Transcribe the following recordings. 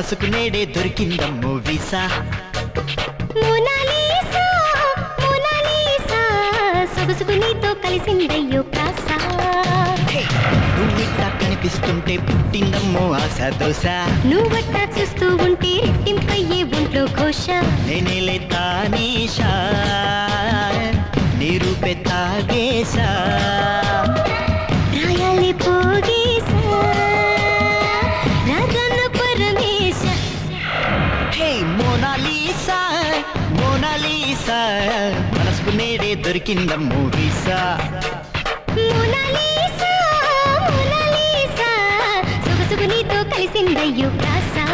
మనసుకు నేడే దొరికిందమ్మో వీసా మోనాలీసా మోనాలీసా సొగసుకు నీతో కలిసిందయ్యో ప్రాసా హే, నువ్విట్టా కనిపిస్తుంటే పుట్టిందమ్మో ఆశ దోశ నువ్వట్టా చూస్తూ ఉంటే రెట్టింపయ్యే ఒంట్లో ఘోష నేనేలే తానీషా నిరూపే తాగేశా రాయాలి పోగేశా రాగన్న పరమేశ హే మోనాలీసా మోనాలీసా మనసుకు నేడే దొరికిందమ్మో వీసా మోనాలీసా మోనాలీసా సొగసుకు నీతో కలిసిందయ్యో ప్రాసా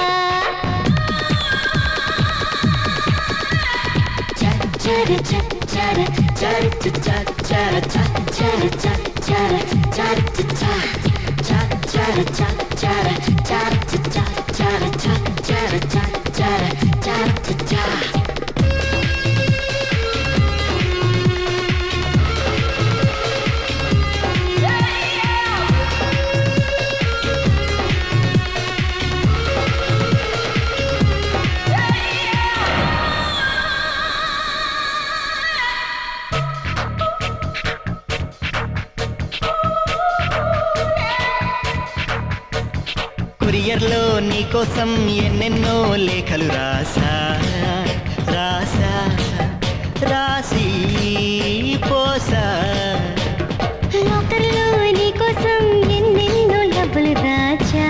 చర చర చర చర చర చర చర చర చర చర చర చర చర చర చర చర చర చర చర కొరియర్లో నీకోసం ఎన్నెన్నో లేఖలు రాసా రాసా రాసి పోసా లోకల్లో నీకోసం ఎన్నెన్నో డబ్బులు దాచా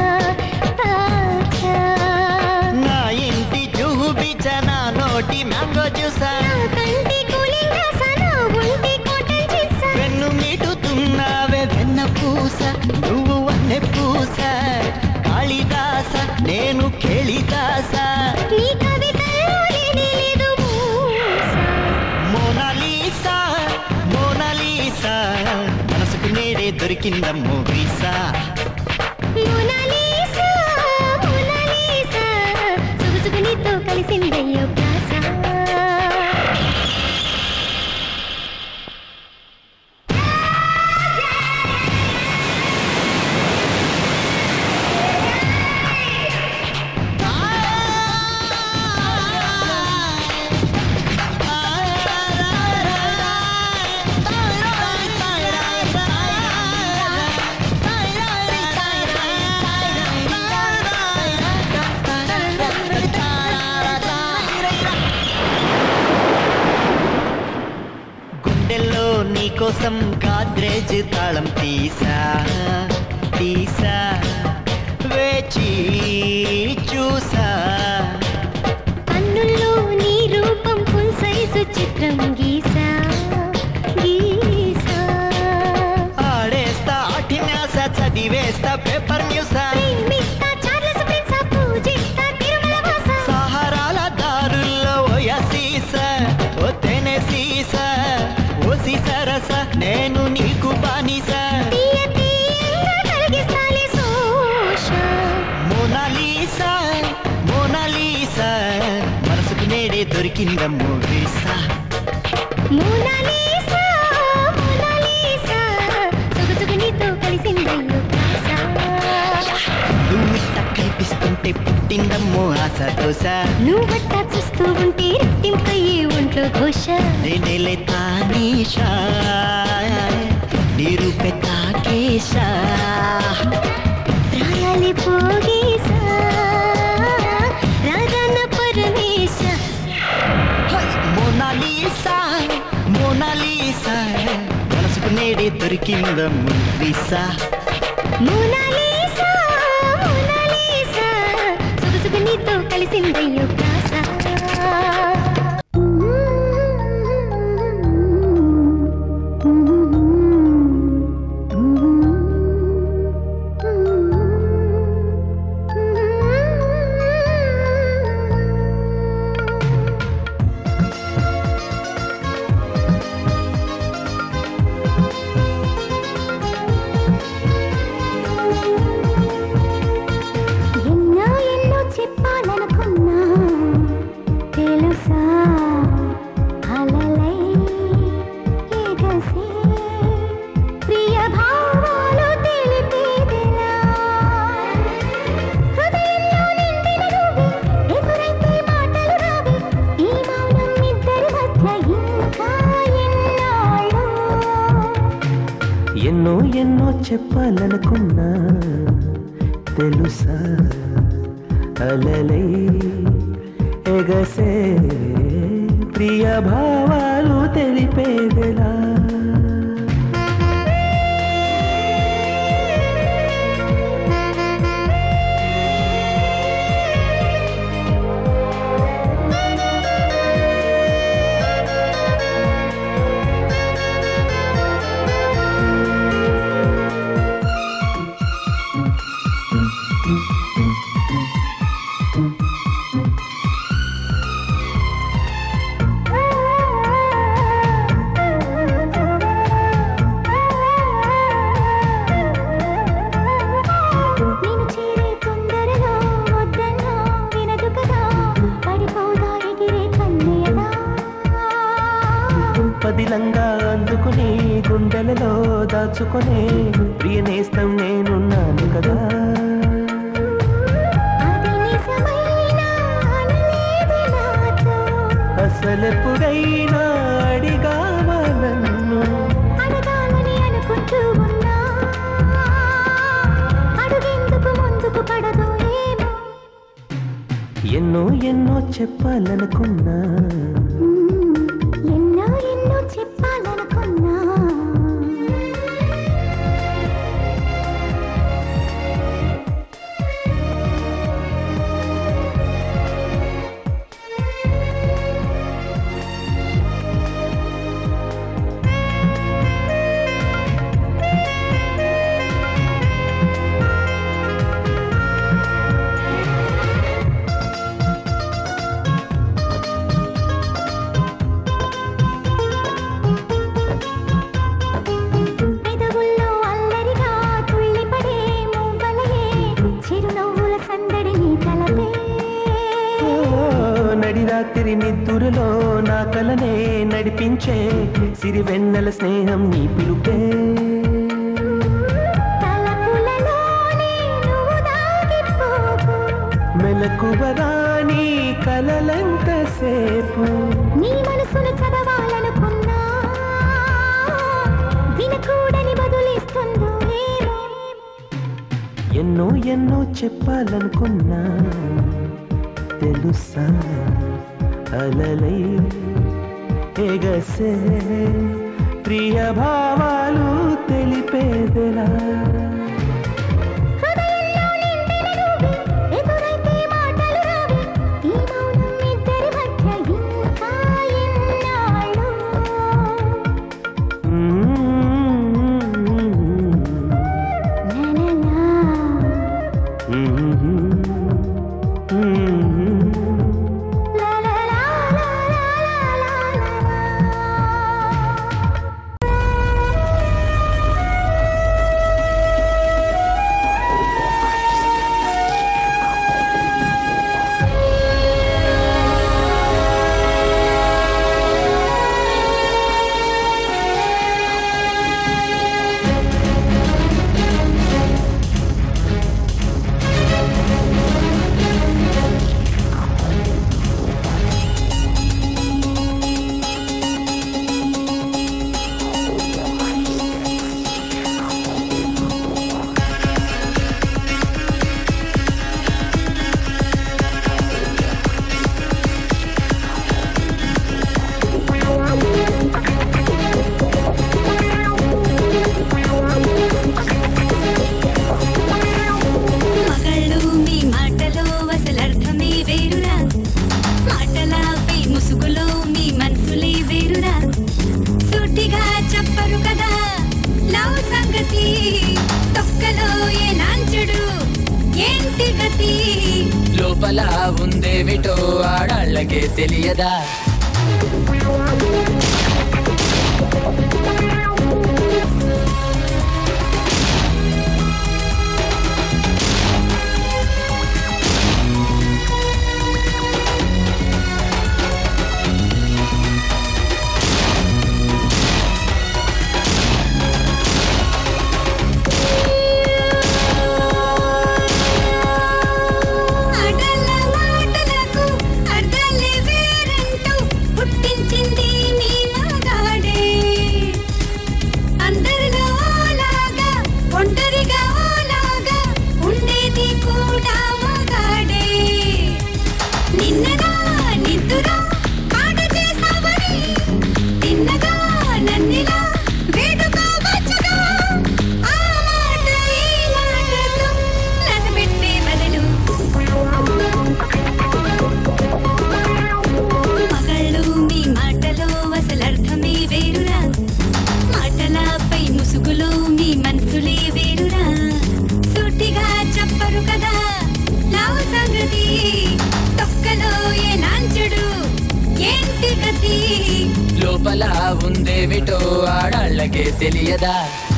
దాచా నా ఇంటి జూబిచ నా నోటి మ్యాంగో జ్యూసా నా కంటి కూలింగ్ రాసా నా ఒంటి కోటం చేసా వెన్ను మీటుతున్నావే వెన్న పూస నువ్వు వన్నె పూస కాళిదాస నేను కేళిదాస నీ కవితల్లో లేనే లేదు మూస మోనాలీసా మోనాలీసా మనసుకు నేడే దొరికిందమ్మో వీసా మోనాలీసా మోనాలీసా సొగసుకు నీతో కలిసిందయ్యో ప్రాస గుండెల్లో నీకోసం కాద్రేజ్ తాళం తీసా తీసా వేచి చూసా కన్నుల్లో నీ రూపం ఫుల్ సైజు చిత్రం గీసా గీసా ఆడేస్తా అఠిన్యాస చదివేస్తా పేపర్ న్యూసా ప్రేమిస్తా చార్లెస్ ప్రిన్సా పూజిస్తా తిరుమల వాస సహారాల దారుల్లో ఓయ సీస ఓ తెనె సీస ఓ సీసరస నేను నీకు బానిస తీయ తీయంగా కలిగిస్తాలే సోష మోనాలీసా మోనాలీసా మనసుకు నేడే దొరికిందమ్మో వీసా మోనాలీసా మోనాలీసా సొగసుకు నీతో కలిసిందయ్యో ప్రాస నువ్విట్ట కనిపిస్తుంటే పుట్టిందమ్మో ఆశ దోశ నువ్వట్టా చూస్తూ ఉంటే రెట్టింపయ్యే ఒంట్లో ఘోష నేనేలే తానీషా నిరూపే తాకేశా రాయాలి పోగేశా రాగన్న పరమేశ హై! మోనాలీసా మోనాలీసా మనసుకు నేడే దొరికిందమ్మో వీసా మోనాలీసా మోనాలీసా సొగసుకు నీతో కలిసిందయ్యో ప్రాస ఎన్నో ఎన్నో చెప్పాలనుకున్నా తెలుసా అలలై ఎగసే ప్రియ భావాలు తెలిపేదిలా హృదయంలో ఎన్నో ఎన్నో చెప్పాలనుకున్నా తెలుసా అలలై ఎగసే ప్రియ భావాలు తెలిపేదెలా నేను చేరే తొందరలో వద్దన్నా వినదు కదా పడిపోదా ఎగిరే కన్నయ్యదా పదిలంగా అందుకుని గుండెలలో దాచుకొని ప్రియనేస్తం నేనున్నాను కదా అది నిజమైనా అనలేది నాతో అసలెప్పుడైనా అడిగావా నన్ను అడగాలని అనుకుంటూ ఉన్నా అడుగెందుకు ముందుకు పడదు ఏమో ఎన్నో ఎన్నో చెప్పాలనుకున్నా మ్మ్, ఎన్నో ఎన్నో చెప్పాలనుకున్నా పెదవుల్లో అల్లరిగా తుళ్ళిపడే మువ్వలయే చిరునవ్వుల సందడి నీ కలపే ఓ, నడిరాత్రి నిద్దురులో నా కలనే నడిపించే సిరివెన్నెల స్నేహం నీ పిలుపే తలపులలోనే నువ్వు దాగిపోకు మెలకువరాని కలలంతసేపు నీ మనసును చదవాలనుకున్నా వినకూడని బదులిస్తుందో ఏమో ఎన్నో ఎన్నో చెప్పాలనుకున్నా తెలుసా అలలై ఎగసే ప్రియ భావాలు తెలిపేదెలా హృదయంలో నిండిన నువ్వే ఎదురైతే మాటలు రావే ఈ మౌనం ఇద్దరి మధ్య ఇంకా ఎన్నాళ్ళు లలలా. లలలా, లలలా, లలలా. మగాళ్ళు మీ మాటలో అసలర్థమే వేరురా మాటలాపై ముసుగులో మీ మనసులే వేరురా సూటిగా చెప్పరు కదా లవ్ సంగతి తొక్కలో ఏ నాంచుడు ఏంటి గతి లోపల ఉందేమిటో ఆడాళ్ళకే తెలియదా అడల మాటలకు అర్థాలే వేరంటూ పుట్టించింది మీ మగాడే లోపల ఉందేమిటో ఆడాళ్ళకే తెలియదా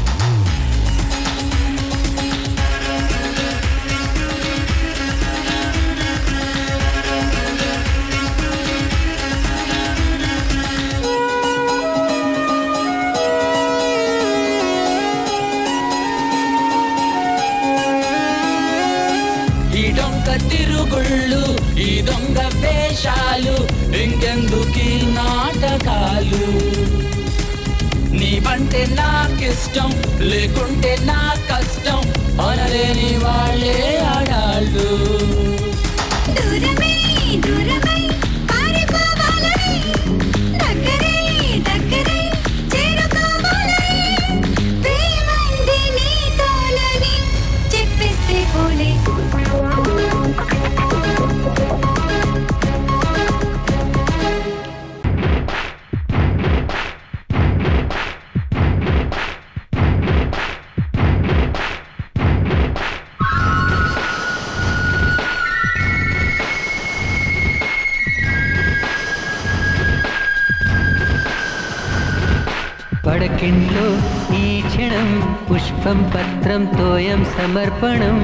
ఈ డొంక తిరుగుళ్ళు ఈ దొంగ వేషాలు ఇంకెందుకీ నాటకాలు నీవంటే నాకిష్టం లేకుంటే నా కష్టం అనలేని వాళ్ళే ఆడాళ్ళు దూరమై దూరమై పారిపోవాలని దగ్గరై దగ్గరై చేరుకోవాలని ప్రేమంది నీతోనని చెప్పేస్తే పోలే పడకింట్లో ఈ క్షణం పుష్పం పత్రం తోయం సమర్పణం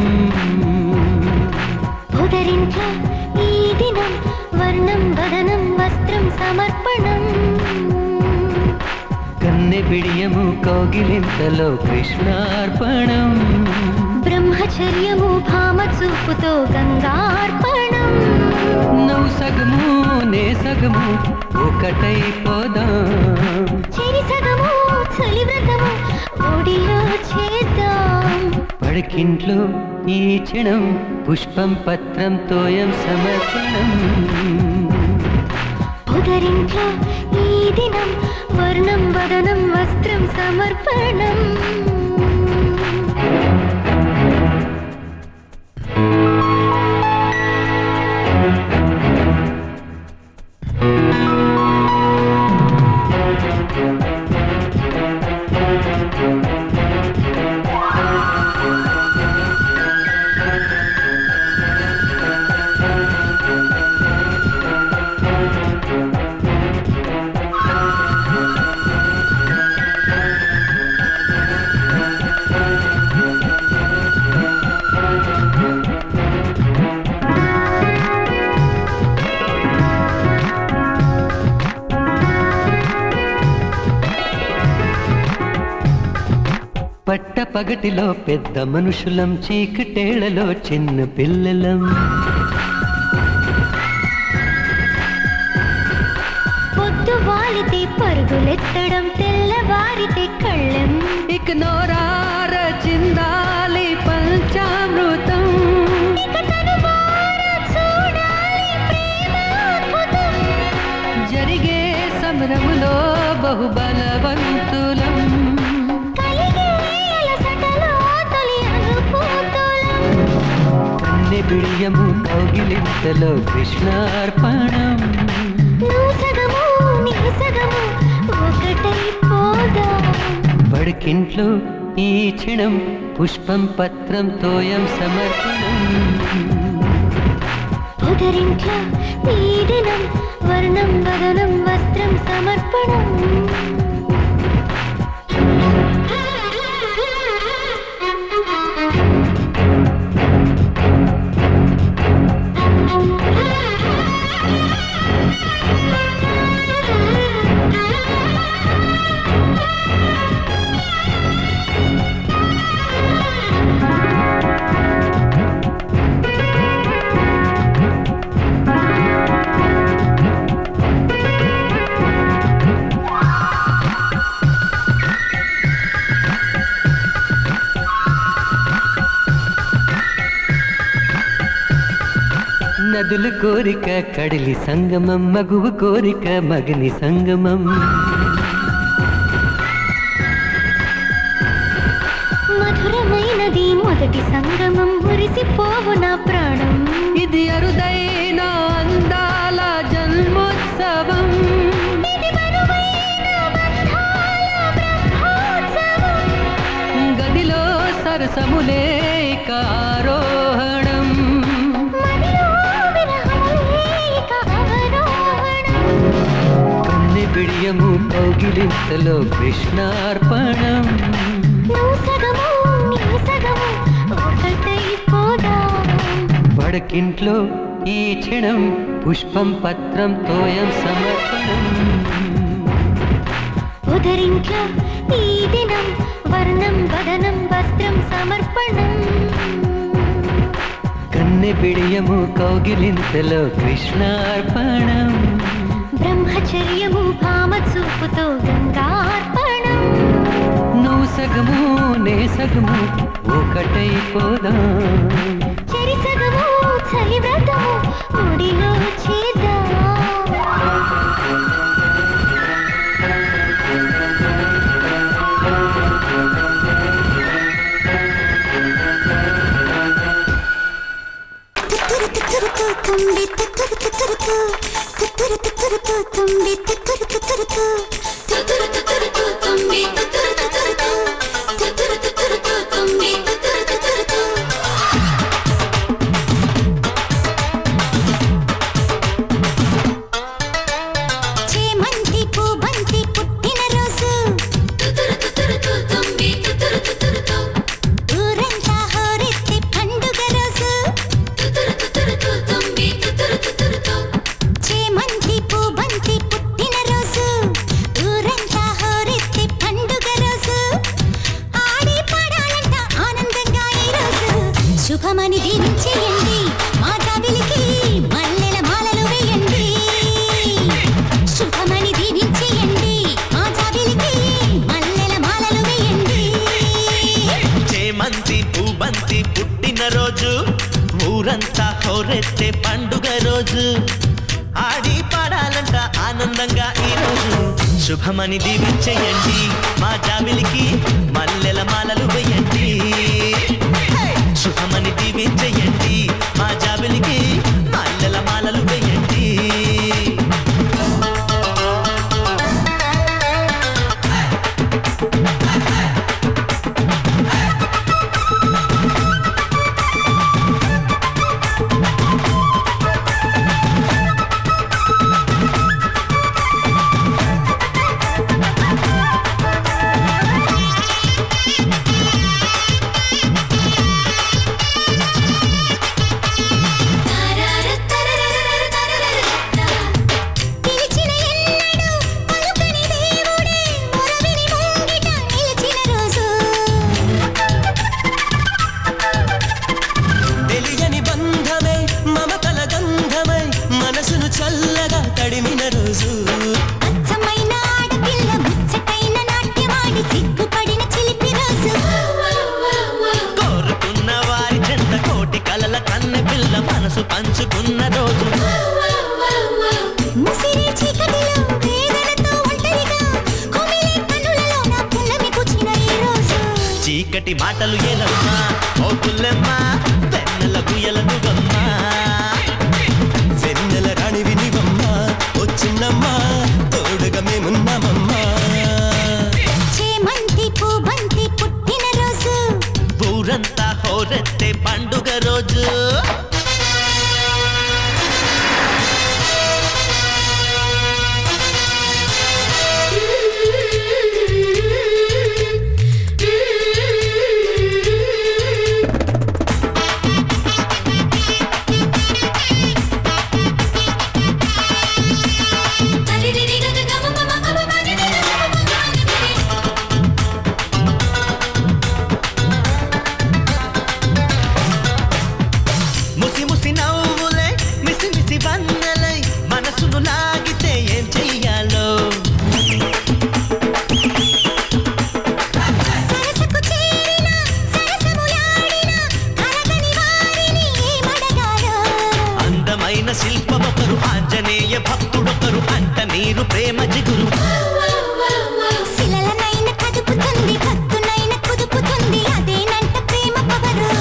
ఉదరించ ఈ దినం వర్ణం వదనం వస్త్రం సమర్పణం కన్నె బిడియము కౌగిలింతలో కృష్ణార్పణం బ్రహ్మచర్యము భామ చూపుతో గంగార్పణం నవ్వు సగము నే సగము ఒకటైపోదాం చెరి సగము చలి వ్రతము ఒడిలో చేద్దాం పడకింట్లో ఈ క్షణం పుష్పం పత్రం తోయం సమర్పణం ఉదరించ ఈ దినం వర్ణం వదనం వస్త్రం సమర్పణం పట్ట పగటిలో పెద్ద మనుషులం చీకటేళ్లలో చిన్న పిల్లలం పొద్దు వాలితే పరుగులెత్తడం తెల్లవారితే కళ్ళెం ఇక నోరార చిందాలి పంచామృతం ఇక తనువార చూడాలి ప్రేమాద్భుతం. జరిగే సమరములో బహుబలవంతులం కలిగే అలసటలో తొలి అనుభూతులం. కన్నె బిడియము కౌగిలింతలో కృష్ణార్పణం నువ్వు సగము నీ సగము ఒకటైపోదాం బడికింట్లో ఈ క్షణం పుష్పం పత్రం తోయం సమర్పణం ఉదరించ ఈ దినం వర్ణం వదనం వస్త్రం సమర్పణం నదుల కోరిక కడిలి సంగమం మగువ కోరిక మగని సంగమం మధురమైనది మొదటి సంగమం మురిసిపోవు నా ప్రాణం ఇది అరుదైన అందాల జన్మోత్సవం ఇది బరువైన బంధాల బ్రహ్మోత్సవం. గదిలో సరసములే కారోహణం మదిలో విరహములే ఇక అవరోహణం. కన్నె బిడియము కౌగిలింతలో కృష్ణార్పణం నువ్వు సగము నీ సగము ఒకటైపోదాం పడకింట్లో ఈ క్షణం పుష్పం పత్రం తోయం సమర్పణం ఉదరింట్లో ఈ దినం వర్ణం వదనం వస్త్రం సమర్పణం కన్నె బిడియము కౌగిలింతలో కృష్ణార్పణం బ్రహ్మచర్యము భామ చూపుతో గంగార్పణం నువ్వు సగము నే సగము ఒకటైపోదాం చెరి సగము చలి వ్రతము ముడిలో చేద్దాం చేమంతి పూబంతి పుట్టిన రోజు ఊరంతా హోరెత్తి పండుగ రోజు చేమంతి పూబంతి పుట్టిన రోజు ఊరంతా హోరెత్తి పండుగ రోజు ఆడి పాడాలంట ఆనందంగా ఈ రోజు శుభమని దీవించేయండి మా జాబిలికి మల్లెల మాలలు వేయండి శుభమని దీవించేయండి మా జాబిలికి మల్లెల మాలలు వేయండి చేమంతి పూబంతి పుట్టిన రోజు ఊరంతా హోరెత్తే పండుగ రోజు ఆడి పాడాలంట ఆనందంగా ఈ రోజు శుభమని దీవించేయండి మా జాబిలికి మల్లెల మాలలు వేయండి శుభమని దీవించేయండి మా జాబిలికి మల్లెల మాలలు వేయండి పిలిచిన ఎన్నడు పలుకని దేవుడే మొరవిని ముంగిట నిలిచిన రోజు తెలియని బంధమై మమతల గంధమై మనసును చల్లగా తడిమిన రోజు అచ్చమైన ఆడపిల్ల ముచ్చటైన నాట్యమాడి సిగ్గుపడిన చిలిపి రోజు కోరుకున్న వారి చెంత కోటి కలల కన్నె పిల్ల మనసు పంచుకున్న రోజు ముసిరి చీకటిలో వేదనతో ఒంటరిగా కుమిలే కనులలో నా పున్నమి పుచ్చిన ఈ రోజు చీకటి మాటలు ఎలమ్మా ఓ పుల్లెమ్మ వెన్నెల గుయ్యల నువ్వమ్మ వెన్నెల రాణి వినివమ్మ ఓ చిన్నమ్మ తోడుగా మేమున్నామమ్మా చేమంతి పూబంతి పుట్టిన రోజు ఊరంతా హోరెత్తే పండుగ రోజు ముసి ముసి నవ్వులై మిసి మిసి వన్నెలై మనసును లాగితే ఏం చెయ్యాలో సరసకు చేరిన సరసములాడిన కరగని వారిని ఏమడగాలో అందమైన శిల్పమొకరు ఆంజనేయ భక్తుడొకరు అంట నీరు ప్రేమ జిగురు శిలలనైన కదుపుతుంది భక్తునైన కుదుపుతుంది అదేనంట ప్రేమ పవరు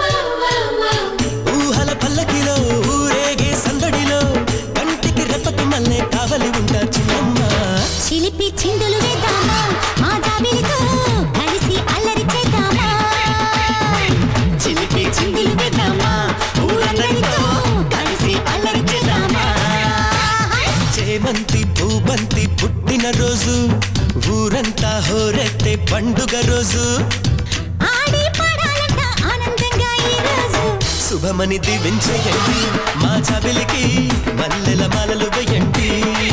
ఊహల పల్లకిలో ఊరేగే సందడిలో కంటికి రెప్పకి మల్లె కావలి ఉంటా చిన్నమ్మ చిలిపి చిందులు వేద్దామా మా జాబిలితో కలిసి అల్లరి చేద్దామా చిలిపి చిందులు వేద్దామా ఊరందరితో కలిసి అల్లరి చేద్దామా చేమంతి పూబంతి పుట్టిన రోజు ఊరంతా హోరెత్తే పండుగ రోజు ఆడి పాడాలంట ఆనందంగా ఈ రోజు శుభమని దీవించేయండి మా చబిలికి మల్లెల మాలలు వేయండి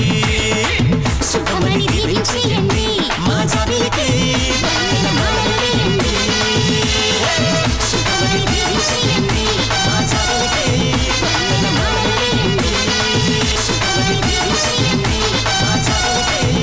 శుభమని దీవించేయండి మా చబిలికి మల్లెల మాలలు వేయండి శుభమని దీవించేయండి మా చబిలికి మల్లెల మాలలు వేయండి శుభమని దీవించేయండి మా చబిలికి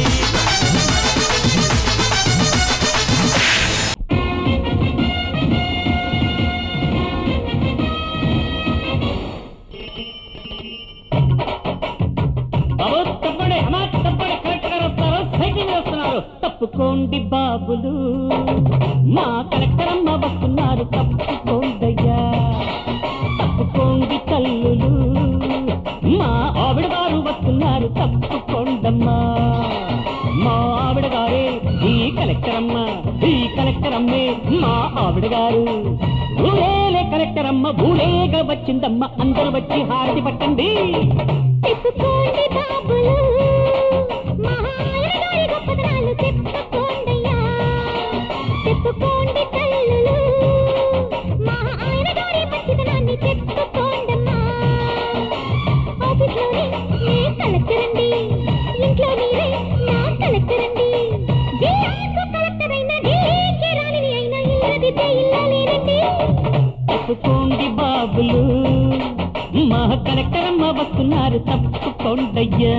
బాబు తప్పండి అమ్మా తప్పండి కరెక్ట్ గా వస్తారు సైకిల్ వస్తున్నారు తప్పుకోండి బాబులు మా కలెక్టర్ అమ్మ వస్తున్నారు తప్పుకోండయ్యా తప్పుకోండి తల్లులు మా ఆవిడ గారు వస్తున్నారు తప్పుకోండమ్మా మా ఆవిడ గారే ఈ కలెక్టర్ అమ్మ ఈ కలెక్టర్ అమ్మే మా ఆవిడ గారు ఊరేలే కలెక్టర్ అమ్మ ఊరేగా వచ్చిందమ్మ అందరూ వచ్చి హారతి పట్టండి చెప్పుకోండి బాబులు మహారాణి గొప్పతనాలు చెప్పుకోండయ్యా చెప్పుకోండి తల్లులు మహారాణి గారి మంచితనాన్ని చెప్పుకోండమ్మా ఆఫీస్లోనే నే కలెక్టరండి ఇంట్లో మీరే నా కలెక్టరండి జిల్లాకు కలెక్టర్ అయినా ఢిల్లీకి రాణిని అయినా ఇల్లదితే ఇల్లాలేనండి తప్పుకోండి బాబులు మా కలెక్టర్ అమ్మ వస్తున్నారు తప్పుకోండయ్యా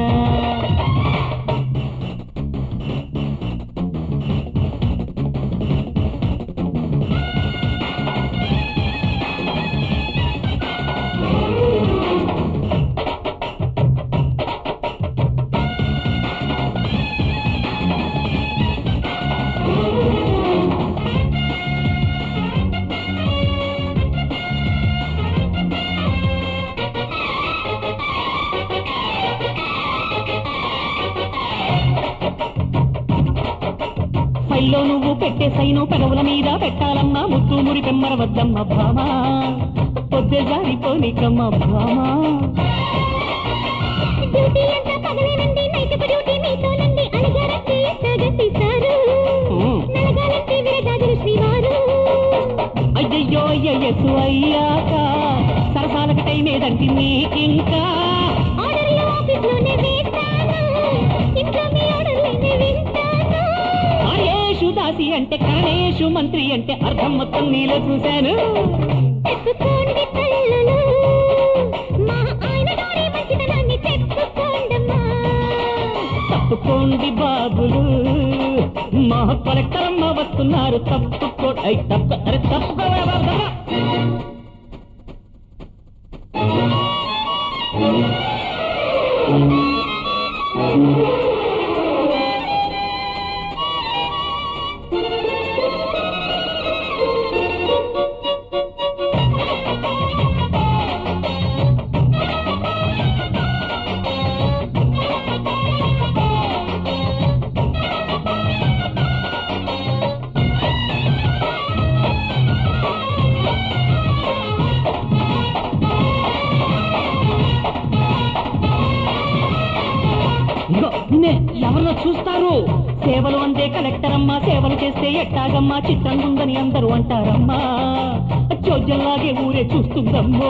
ఫైల్లో నువ్వు పెట్టే సైను పెదవుల మీద పెట్టాలమ్మా ముత్తు మురి పెమ్మర వద్దమ్మ భామా పొద్దు జారిపోనికమ్మ భామా డ్యూటీ అంతా పగలేనండి నైట్ డ్యూటీ మీతోనండి అడిగారంటే సాగతీశారు ఉమ్. నలగాలంటే విరగాజులు శ్రీవారు అయ్యయ్యో అయ్యస్సు అయ్యాక సరసాలకు టైం ఏదంటే నీకింకా ఆర్డర్లు ఆఫీస్లోనే వేస్తాను ఇంట్లో మీ ఆర్డర్లైతే వింటాను ఆయేషు దాసి అంటే కరణేషు మంత్రి అంటే అర్థం మొత్తం నీలో చూశాను చెప్పుకోండి తల్లులు మా ఆయన గారి మంచితనాన్ని చెప్పుకోండమ్మా తప్పుకోండి బాబులు మా కలెక్టర్ అమ్మ వస్తున్నారు తప్పుకో అయ్ తప్పు అరే తప్పుకోవా బాబా ఇదిగో నిన్నే ఎవరో చూస్తారు సేవలు అందే కలెక్టర్ అమ్మా సేవలు చేస్తే ఎట్టాగమ్మా చిత్రంగా ఉందని అందరూ అంటారమ్మా చోద్యంలాగే ఊరే చూస్తుందమ్మో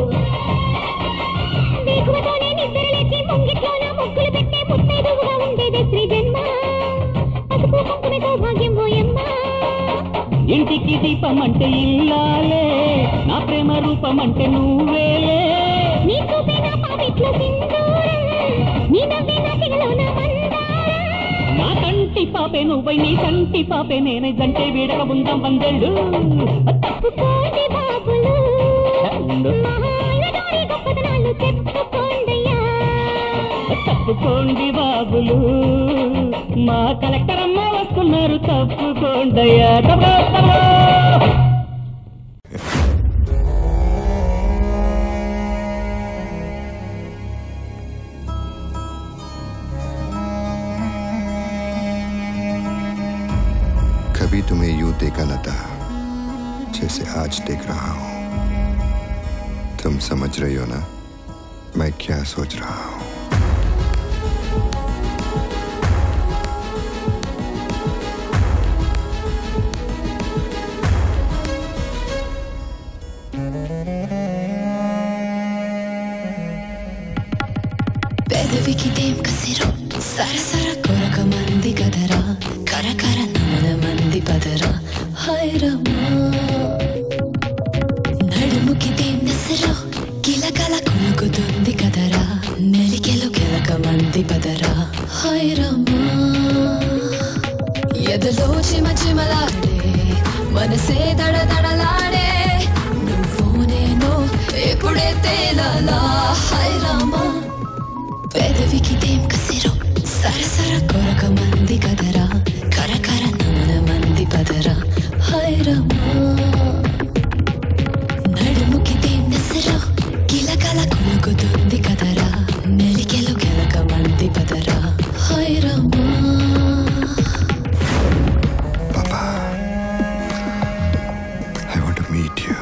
వేకువతోనే నిద్ర లేచి ముంగిట్లోన ముగ్గులు పెట్టే ముత్తైదువుగా ఉండేదే శ్రీ జన్మ పసుపు కుంకుమ సౌభాగ్యం పోయమ్మ ఇంటికి దీపం అంటే ఇల్లాలే నా ప్రేమ రూపం అంటే నువ్వేలే నీ చూపే నా పాపిట్లో సింధూరం నీ నవ్వే నా సిగలోన మందారం నా కంటి పాపే నువ్వై నీ కంటి పాపే నేనే జంటే వీడక ఉందాం వందేళ్ళు తప్పుకోండి బాబులు ఉండు. మహానగారి గొప్పతనాలు చెప్పుకోండయ్యా తప్పుకోండి బాబులు మా కలెక్టర్ అమ్మ వస్తున్నారు తప్పుకోండయ్యా తప్ప తప్ప कभी तुम्हें यूं देखा न था जैसे आज देख रहा हूं तुम समझ रही हो ना मैं क्या सोच रहा हूं కదరా హైరమ్మా నడుముకి నెసరు కిలకల కొనుకుతుంది కదరా నెలికెలు కెలక మంది పదరా హైరమ్మా ఎదలో చిమ చిమలాడే మనసే దడ దడలాడే నువ్వు నేను ఎప్పుడే తేలాలా హైరామా పెదవికి దేం కసిరు సరసర కొరక మంది కదరా కరకర నమన మంది పదరా హైరమ్మా నడుముకి దేం నెసరు కిలకల కొనుకుతుంది కదరా నెలికెలు కెలక మంది పదరా హైరమ్మా Papa, I want to meet you.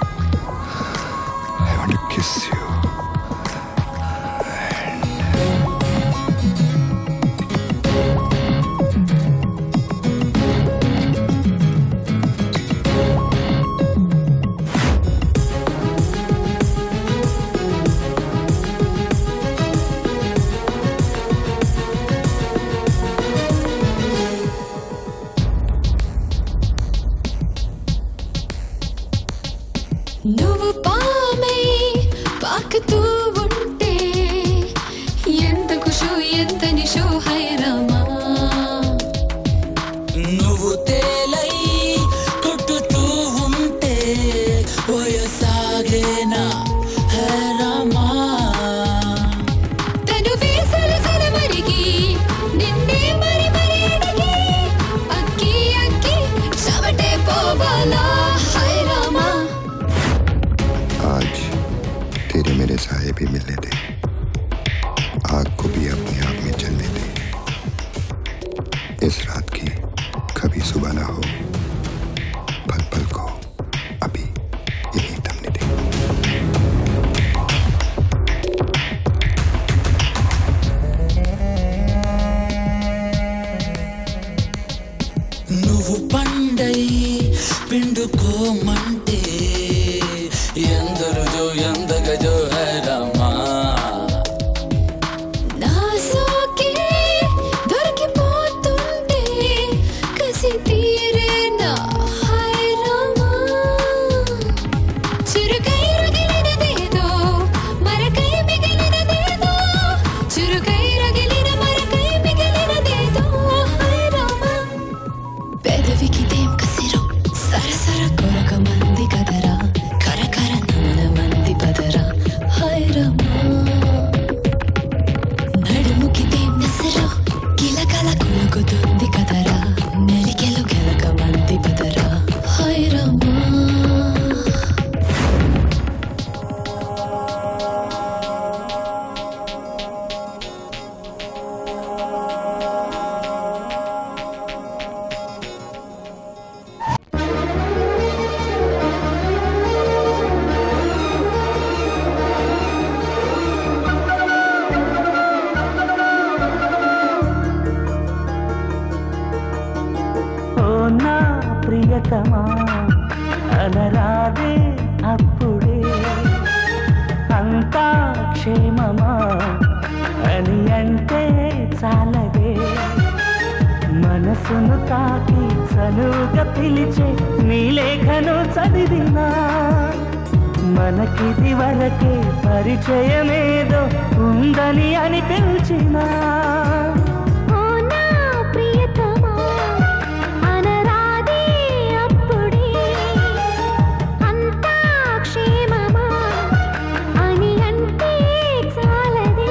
I want to kiss you. నువ్వు పామై పాకుతూ ఉంటే ఎంత ఖుషు ఎంత నిషు హైరామా నువ్వు తేలై కొట్టుతూ ఉంటే వయసాగేనా హేరమా తను వేసల సలమరికి నిన్నే మరి మరి అడిగి అక్కి అక్కి చెమటే పోవాలా హైరామా आज तेरे मेरे साए भी मिलने दे आग को भी अपने आप में जलने दे इस रात की कभी सुबह ना हो पल पल को अभी यही थमने दे నువ్వు పండై పిండుకోమంటే ఎందరుజో ఎందగజో హేరమా నా సోకే దొరికిపోతుంటే కసి తీరేనా హైరామా చురుకై రగిలినదేదో మరకై మిగిలినదేదో చురుకై రగిలిన మరకై మిగిలినదేదో హైరామా పెదవికి దేం కసిరు సరసర కొరక మంది కదరా కరకర నమన మంది పదరా హైరామా నడుముకి దేం నెసరు కిలకల కొనుకుతుంది కదరా నెలికెలు కెలక మంది పదరా హైరమ్మా ఓ నా ప్రియతమా అనరాదే అప్పుడే అంతా క్షేమమా అని అంటే చాలదే మనసును తాకి చనువుగా పిలిచే నీ లేఖను చదివినా మనకిది వరకే పరిచయమేదో ఉందని అనిపించినా ఓ నా ప్రియతమా అనరాదే అప్పుడే అంతా క్షేమమా అని అంటే చాలదే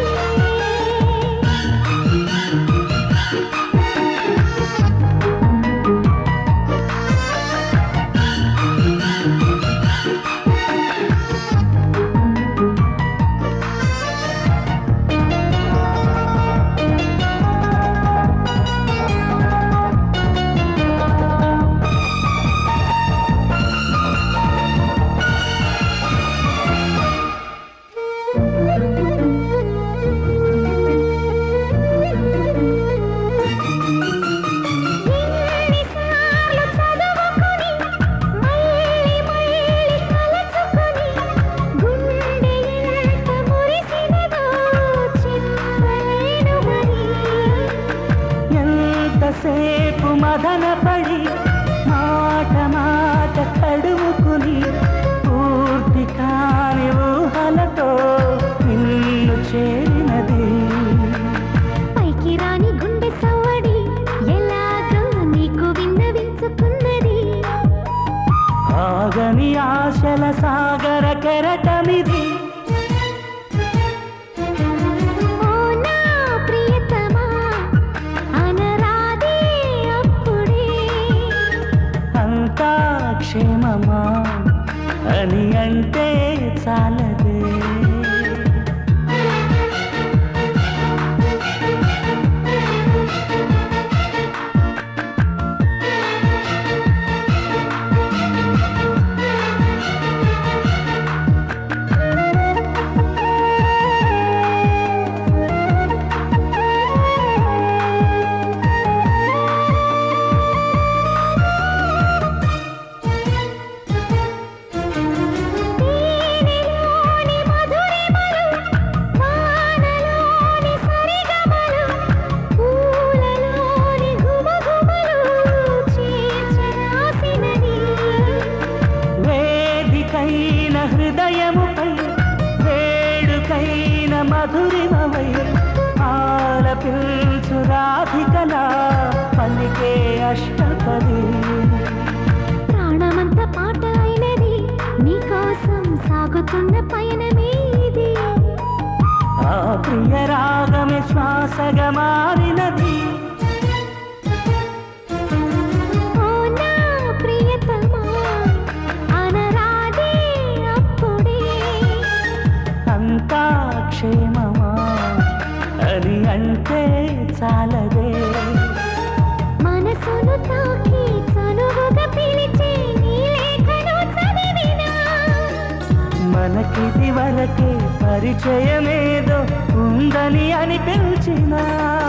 ఎన్నిసార్లు చదువుకొని మళ్ళీ మళ్ళీ తలచుకొని గుండె ఎంత మురిసినదో చెప్పలేను మరి ఎంతసేపు మదన పడి చేసినది పూర్తి కాని ఊహలతో నిన్ను చేరినది పైకి రాని గుండె సవ్వడి ఎలాగో నీకు విన్నవించుకున్నది ఆగని ఆశల సాగర కెరటమిది ఓ నా ప్రియతమా అనరాదే అప్పుడే అంతా క్షేమమా అని అంటే చాలదే తేనెలోని మధురిమలు వానలోని సరిగమలు పూలలోని గుమగుమలు చేర్చరాసినది వేదికైన హృదయముపై వేడుకైన మధురిమవై ఆలపించు రాధికలా పలికే అష్టపది ప్రాణమంత పాట అయినది నీకోసం సాగుతున్న పయనమే ఇది ఆ ప్రియ రాగమే శ్వాసగా మారినది ఓ నా ప్రియతమా అనరాదే అప్పుడే అంతా క్షేమమా అని అంటే చాలదే మనసును తాకి చనువుగా పిలిచే నీ లేఖను చదివినా మనకిది వరకే పరిచయమేదో ఉందని అనిపించినా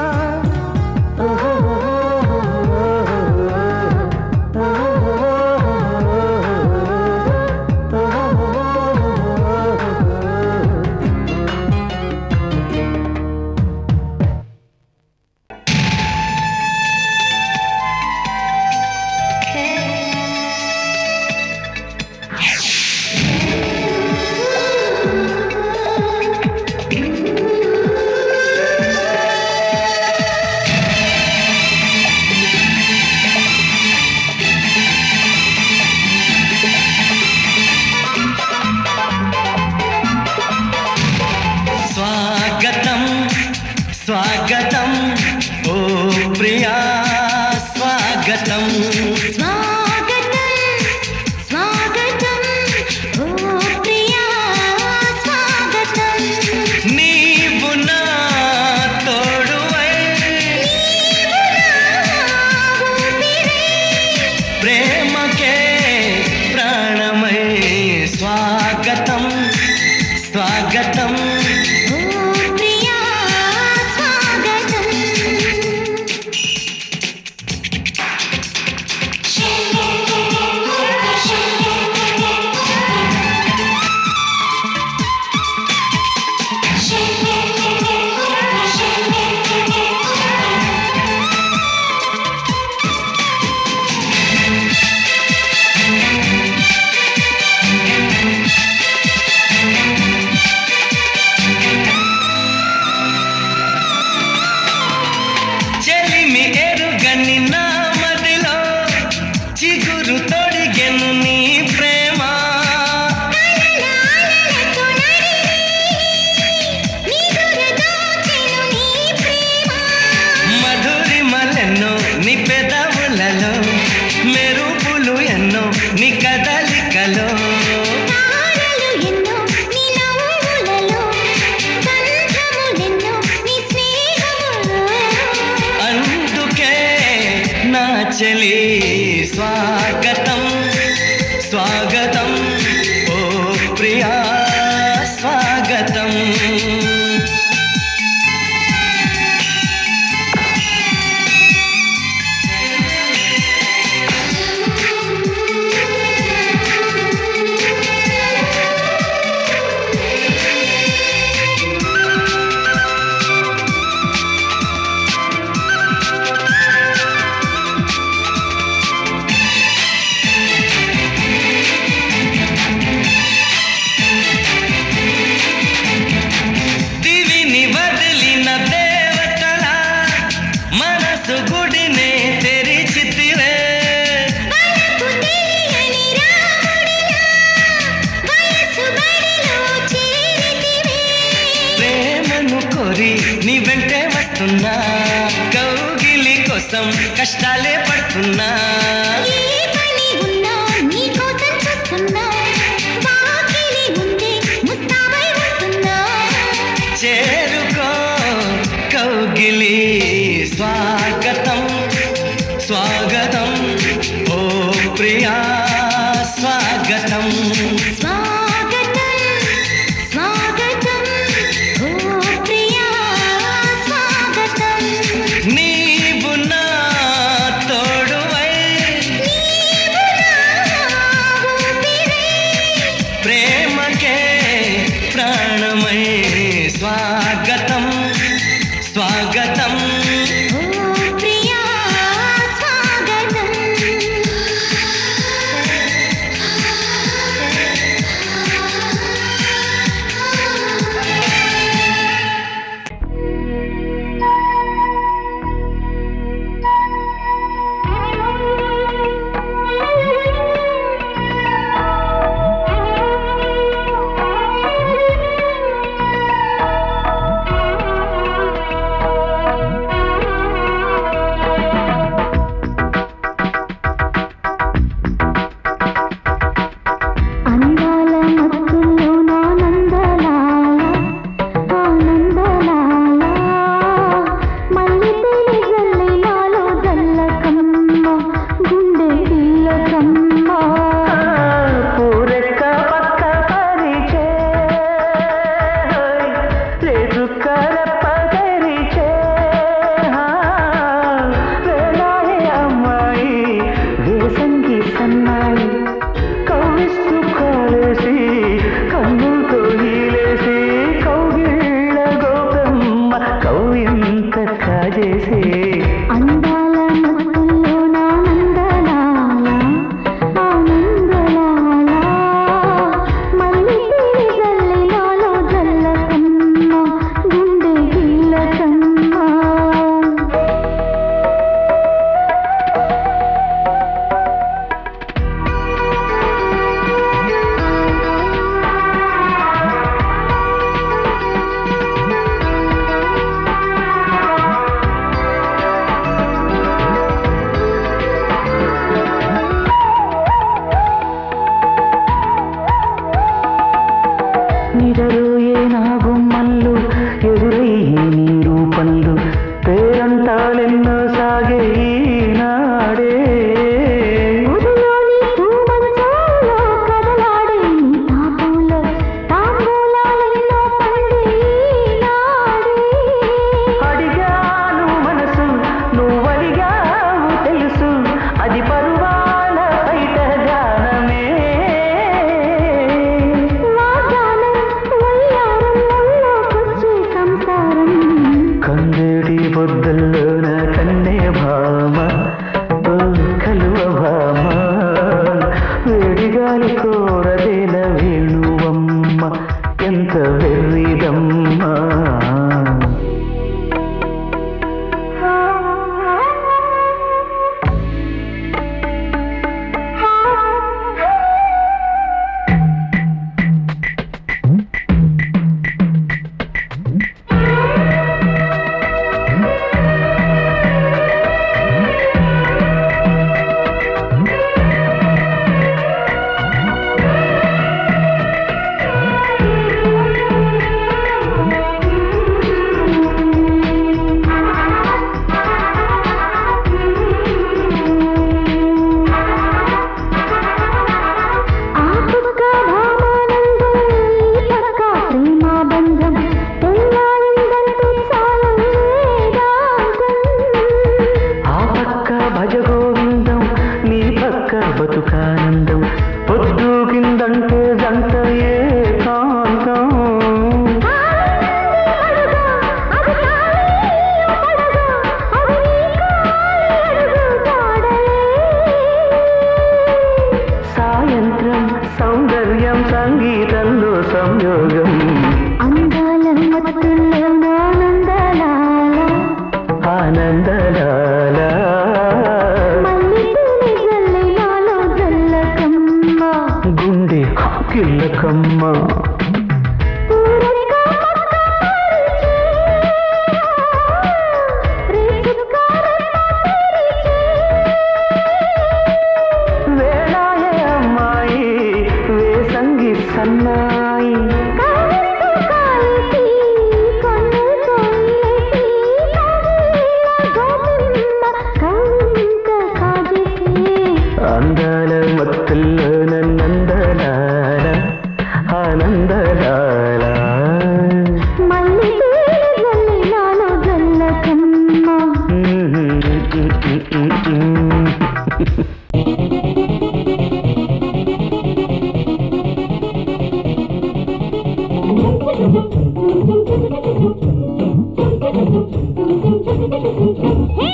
స్వాగతం స్వాగతం ఓ ప్రియా స్వాగతం స్వాగతం స్వాగతం ఓ ప్రియా స్వాగతం నీవు నా తోడువై ప్రేమకే ప్రాణమై స్వాగతం స్వాగతం ఓ ప్రియా స్వాగతం చెలిమి ఎరుగని నా మదిలో చిగురు తొడిగెను నీ ప్రేమ మధురి మలెన్నో నీ పెదవులలో మెరుపులు ఎన్నో నీ కదలికలో అందుకే నా చెలి స్వాగతం స్వాగతం ఓ ప్రియా స్వాగతం మనసు గుడినే తెరిచితివే వలపు తెలియని రాముడిలా వయసు బడిలో చేరితివే ప్రేమను కోరి నీ వెంటే వస్తున్నా కౌగిలి కోసం కష్టాలే పడుతున్నా ఏ పని ఉన్నా నీ కోసం చూస్తున్నా వాకిలి ముందే ముస్తాబై ఉంటున్నా చేరుకో కౌగిలి స్వాగతం స్వాగతం ఓ ప్రియా స్వాగతం స్వాగతం స్వాగతం ఓ ప్రియా స్వాగతం నీవు నా తోడువై నీవు నా ఊపిరై ప్రేమకే ప్రాణమై స్వాగతం స్వాగతం ఓ ప్రియా స్వాగతం అందాల మత్తుల్లో నా నందలాల ఆనందలాల మళ్ళీ తేలి జల్లి నాలో జల్లకమ్మ గుండె పిల్లకమ్మ పూరెక్క పక్క పరిచే లేదు కరప్ప తెరిచే వేలాయే అమ్మాయి వేసంగి సన్నాయి కవిస్తూ కాలేసి కన్నుతో హీలేసి కౌగిళ్ళ గోపమ్మ కవ్యంత కాజేసి అందాల మత్తుల్లో నా నందలాల ఆనందలాల మళ్ళీ తేలి జల్లి నాలో జల్లకమ్మ గుండె పిల్లకమ్మ నిదరోయే నా గుమ్మల్లు ఎదురయ్యే నీ రూపంలు పేరంటాలెన్నో సాగే ఈనాడే ఊరిలోని పూమంచాలో కదలాడే నీ తాపంలో తాంబూలాలెన్నో పండే ఈనాడే. అడిగాను మనసు నువ్వడిగావు తెలుసు అది పరువాల బయట గానమే వాగ్దానం వయ్యారంలోకొచ్చే సంసారం కందేటి బొద్దల్లోన కన్నే భామ ఓ కలువ భామ వేడిగాలి కోరదేల వేణువమ్మ ఎంత వెర్రిదమ్మా ఆ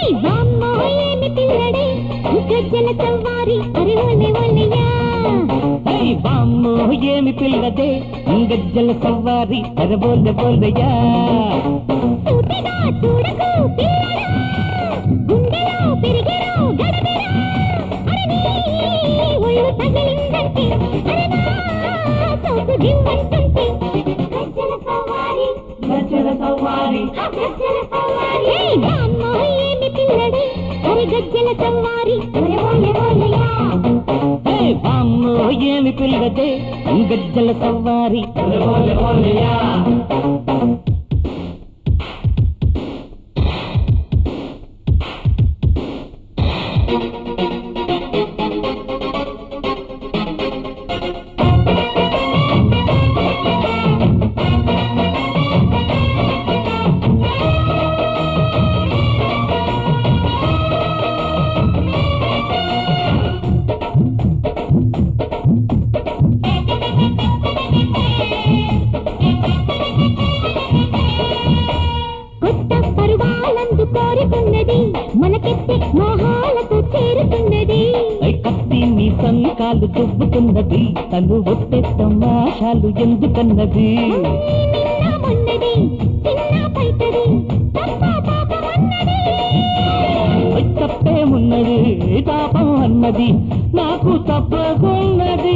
వామ్మో ఏమి పిల్లడే గజ్జల సవారి అరే ఒలే ఒలెయా హై వామ్మో ఏమి పిల్లదే గజ్జల సవ్వారి అరబోల బోలయ్యా సూటిగా చూడకు పిల్లడా గుండెలో పెరిగెను గడబిడా అరే నీ ఒళ్ళు తగిలిందంటే అరే నా సోకు దిమ్మంటుంటే గజ్జల సవారి గజ్జల సవ్వారి గజ్జల సవారి ఏయ్ వామ్మో ఏమి పిల్లడే అరే గజ్జల సవారి ఒలే ఒలే ఒలెయా హై వామ్మో ఏమి పిల్లదే గజ్జల సవ్వారి అరబోల బోలయ్యా కొత్త పరువాలందు కోరుతున్నది మనకెత్తే మోహాలతో చేరుతున్నది ఐ కత్తి నీ సంకాలు దుబ్బుతున్నది తను ఒట్టే తమాషాలు ఎందుకన్నది నిన్న మొన్నది చిన్న పైతది తప్ప పాపమన్నది ఐ తప్పేమున్నది తాపం అన్నది నాకు తప్పకున్నది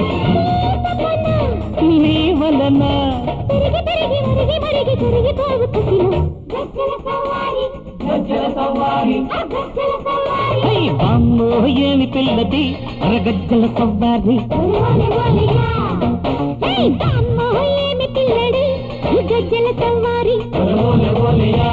నీ వలన తిరిగి తిరిగి మరిగి మరిగి తిరిగిపోవు కసిలో గజ్జల సవారి గజ్జల సవ్వారి ఆ గజ్జల సవారి ఐ వామ్మో ఏమి పిల్లది అరగజ్జల సవ్వారి ఒలె ఒలెయా ఏయ్ బామ్మో ఏమి పిల్లడి ఈ గజ్జల సవారి ఓల ఓలయా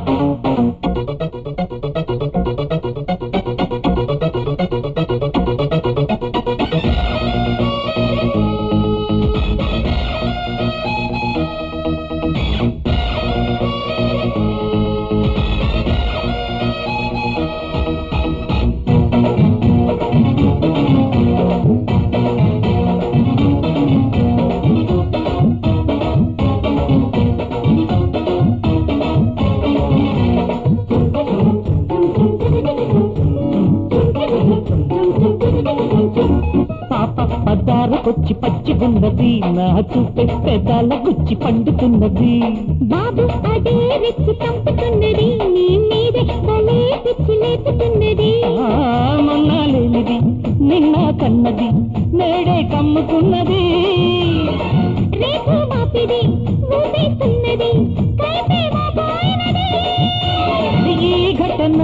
పాప పదారకొచ్చి పచ్చిగున్నది నా చూపే పెదాల గుచ్చి పండుతున్నది బాబు అదే రెచ్చి చంపుతున్నది నీ మీదే భలే పిచ్చి లేపుతున్నది ఆ, మొన్న లేనిది నిన్న కన్నది నేడే కమ్ముకున్నది రేపు మాపిది ఊపేస్తున్నది కైపే మా పోయినది ఈ ఘటన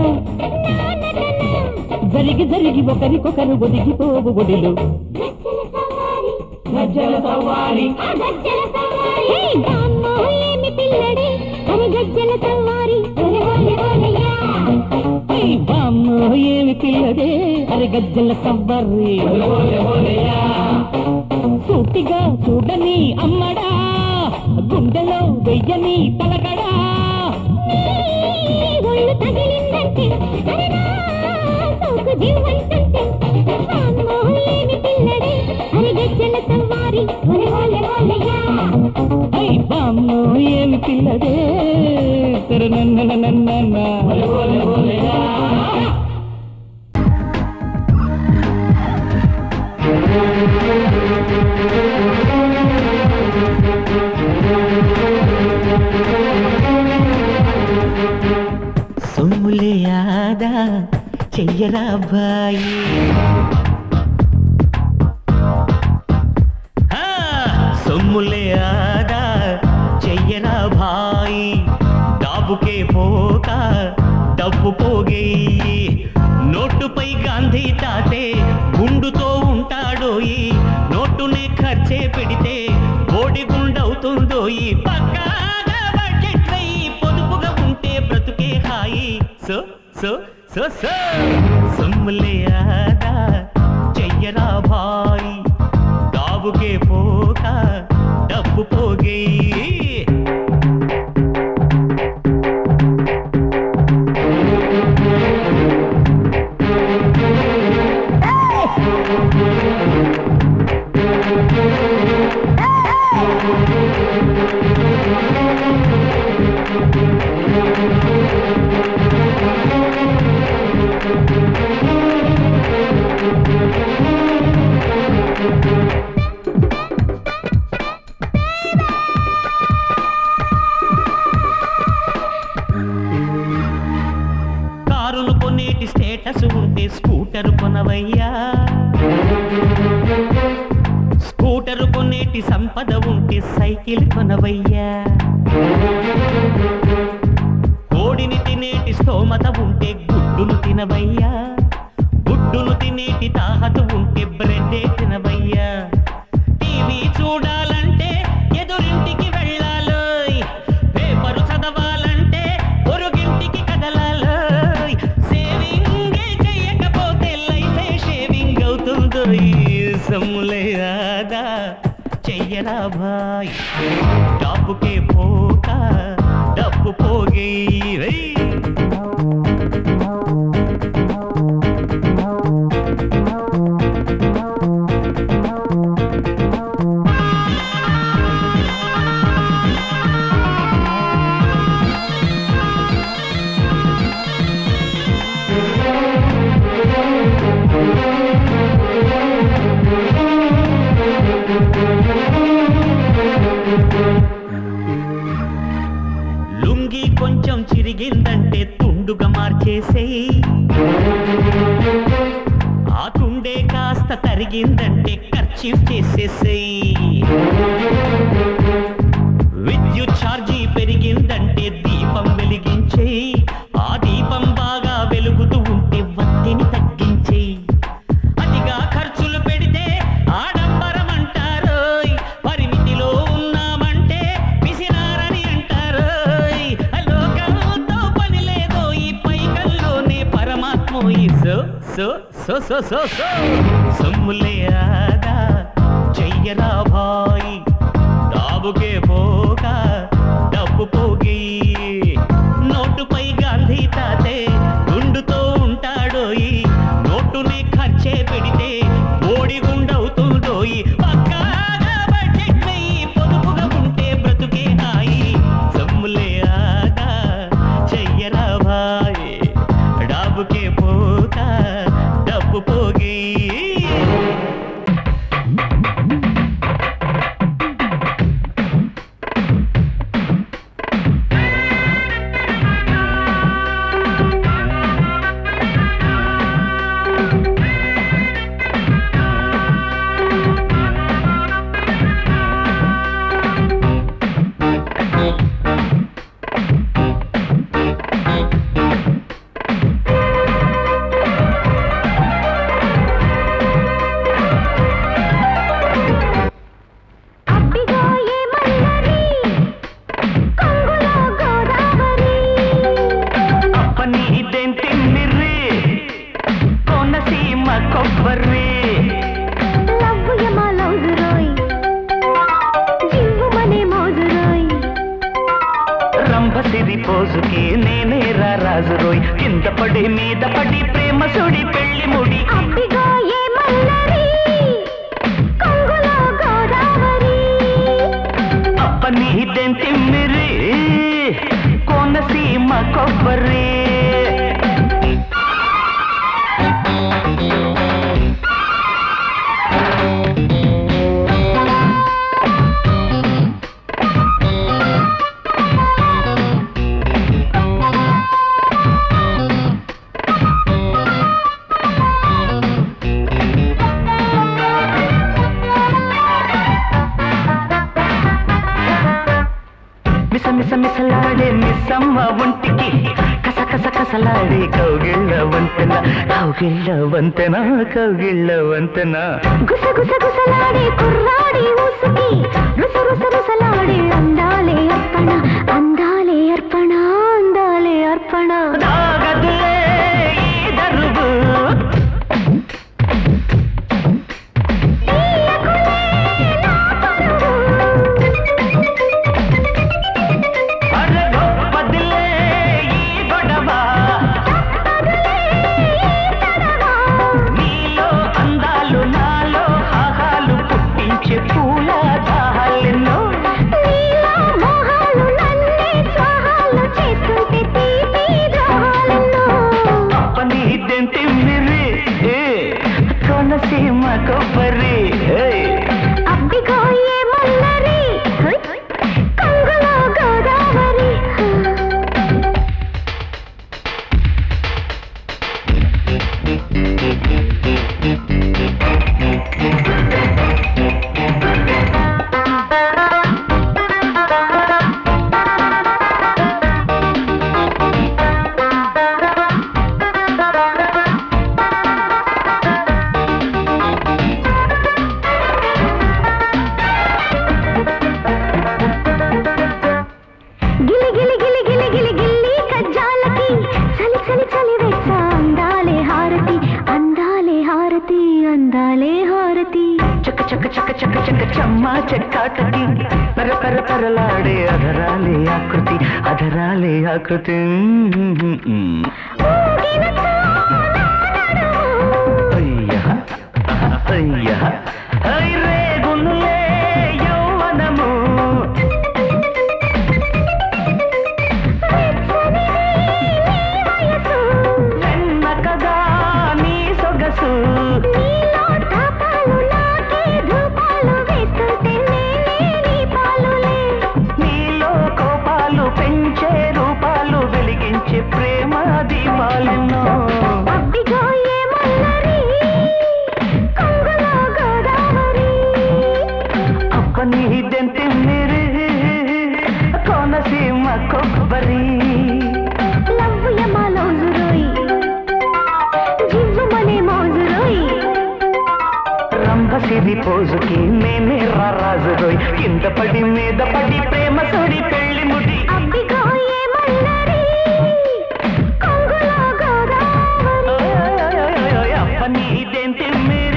జరిగి జరిగి ఒకరికొకరు ఒదిగిపోవు ఒడిలు గజ్జల సవారి గజ్జల సవ్వారి ఆ గజ్జల సవారి హే బామ్మో ఏమి పిల్లడే అరే గజ్జల సవారి ఒలె ఒలె ఒలెయా ఐ వామ్మో ఏమి పిల్లడే అరే గజ్జల సవ్వర్రి సూటిగా చూడని అమ్మడా గుండెలో వెయ్యని తలకడా నీ ఒళ్ళు తగిలిందంటే అరే నా సోకు దివ్వంటుంటే బామ్మో ఏమి పిల్లడే అరే గజ్జల సవారి ఒలె ఒలె ఒలెయా ఐ వామ్మో ఏమి పిల్లడే తిరునన్న నన్న సొమ్ములే ఆదా చెయ్యరా బాయి ఆ, సొమ్ములే ఆదా చెయ్యరా భాయి డాబుకే పోక డబ్బు పోగేయి నోటుపై గాంధీ తాతే గుండుతో ఉంటాడోయి నోటునే ఖర్చే పెడితే బోడి గుండవుతుందోయి పక్కాగా బడ్జెట్ వెయ్యి పొదుపుగా ఉంటే బ్రతుకే హాయి సో సో సో సో సొమ్ములే ఆదా చెయ్యరా భాయి డాబుకే పోక డబ్బు పోగేయి ఆ కొనేటి స్టేటస్ ఉంటే స్కూటర్ కొనవయ్యా స్కూటర్ కొనేటి సంపద ఉంటే సైకిల్ కొనవయ్యా కోడిని తినేటి స్తోమత ఉంటే గుడ్డును తినవయ్యా గుడ్డును తినేటి తాహత ఉంటే బ్రెడ్డే తినవయ్యా టీవీ చూడాలంటే ఎదురింటికి వెళ్ళాలోయ్ పేపరు చదవాలంటే పొరుగింటికి కదలాలోయ్ సేవింగ్ చెయ్యకపోతే లైఫే షేవింగ్ అవుతుందో సమ్ములేదా చెయ్యరా భాయ్ డబ్బుకే పోక డబ్బు పోగే లుంగి కొంచెం చిరిగిందంటే తుండుగా మార్చేసేయ్ ఆ తుండే కాస్త తరిగిందంటే ఖర్చు చేసేసేయ్ విద్యుత్ ఛార్జీ పెరిగిందంటే దీపం వెలిగించేయ్ ఆ దీపం బాగా వెలుగుతూ ఉంటే వత్తిని తగ్గించేయ్ అతిగా ఖర్చులు పెడితే ఆడంబరం అంటారోయ్ పరిమితిలో ఉన్నామంటే పిసినారని అంటారోయ్ లోకంతో పని లేదో ఈ పైకల్లోనే పరమాత్మ ఈ సో సో సో సో సో సో సొమ్ములే ఆదా చెయ్యరా భాయ్ డాబుకే పోక డబ్బు పోగి నోటుపై గాంధీ తాతే గుండుతో ఉంటాడోయి నోటునే ఖర్చే పెడితే ఓడి గుండవుతుందోయి పక్కాగా బడ్జెట్ వెయ్యి పొదుపుగా ఉంటే బ్రతుకే హాయి సమ్ములే ఆగా చెయ్యరా భాయ్ డాబుకే పోక డబ్బు పోగి అబ్బిగో ఏ మల్లరి కొంగులో గోదావరి అప్పని ఇదేం తిమ్మిర్రి కోనసీమ కొబ్బరి లవ్వు యమ లౌజు రోయ్ జివ్వు మనే మోజు రోయ్ రంభసిరి పోజుకి నేనే రా రాజు రోయ్ కింద పడి మీద పడి ప్రేమ సుడి పెళ్లి ముడి అబ్బిగో ఏ మల్లరి కొంగులో గోదావరి అప్పని ఇదేం తిమ్మిరి కోనసీమ కొబ్బరి మిస మిస మిసలాడే మిస్సమ్మ ఒంటికి కస కస కసలాడే కౌగిళ్ళ వంతెన కౌగిళ్ళ వంతెన కౌగిళ్ళ వంతెన గుస గుస గుసలాడే కుర్రాడి ఊసుకి రుస రుస రుసలాడే అందాలే అర్పణ అందాలే అర్పణ అందాలే అర్పణ దాగదులే ఈ దరువు అరే గొప్పదిలే ఈ గొడవ నీలో అందాలు నాలో హాహాలు పుట్టించే పూల దాహాలెన్నో నీలో చక చక చమ్మా చెక్కాటకి పర పర పరలాడే అధరాలే ఆకృతి అధరాలే ఆకృతి అయ్యా అయ్యా ఐ రేగునులే యౌవనము వెన్న కదా నీ సొగసు నీలో కోపాలు పెంచే రూపాలు వెలిగించే ప్రేమ దీపాలెన్నో అప్పని దెంతి మీరు కోనసీమ కొబ్బరి రంభసిరి పోజుకి మేమే రాజురోయ్ కింద పడి మీద పడి ప్రేమ సోడి పెళ్లి ముడి అప్పని దెంతి మీరు